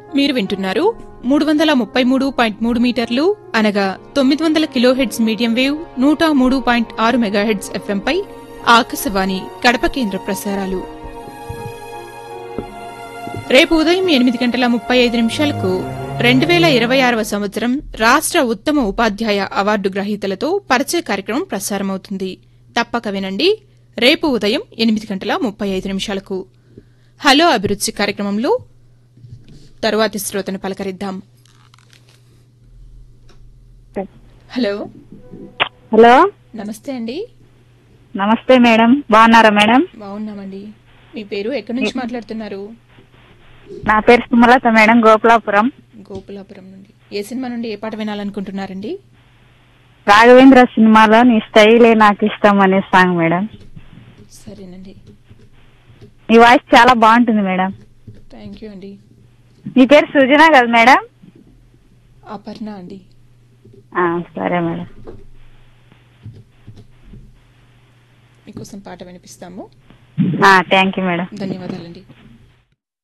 మీరు వింటున్నారు మూడు వందల ముప్పై మూడు పాయింట్ మూడు మీటర్లు అనగా తొమ్మిది వందల కిలోహెడ్స్ మీడియం వేవ్ నూట మూడు పాయింట్ ఆరు మెగాహెడ్స్ ఎఫ్ఎంపై ఆకాశవాణి కడప కేంద్ర ప్రసారాలు రేపు ఉదయం ఎనిమిది గంటల ముప్పై ఐదు నిమిషాలకు రెండు వేల ఇరవై ఆరవ సంవత్సరం రాష్ట్ర ఉత్తమ ఉపాధ్యాయ అవార్డు గ్రహీతలతో పరిచయ కార్యక్రమం ప్రసారమవుతుంది తప్పక వినండి రేపు ఉదయం ఎనిమిది గంటల ముప్పై ఐదు నిమిషాలకు హలో అభిరుచి కార్యక్రమంలో తరువాతి శ్రోతను పలకరిద్దాం హలో హలో నమస్తే అండి నమస్తే మేడం బాగున్నారా మేడం బాగున్నామండి మీ పేరు ఎక్కడి నుంచి మాట్లాడుతున్నారు నా పేరు సుమలత మేడం గోకులాపురం గోకులాపురం నుండి ఏ సినిమా నుండి ఏ పాట వినాలనుకుంటున్నారండి రాఘవేంద్ర సినిమాలో నీ స్టైలే నాకు ఇష్టం అనే సాంగ్ మేడం సరేనండి మీ వాయిస్ చాలా బాగుంటుంది మేడం థ్యాంక్ యూ అండి మీ పేరు సుజనా కదా మేడం అపర్ణ అండి ఆ, సరే మేడం మీకోసం పాట వినిపిస్తాము థ్యాంక్ యూ మేడం ధన్యవాదాలండి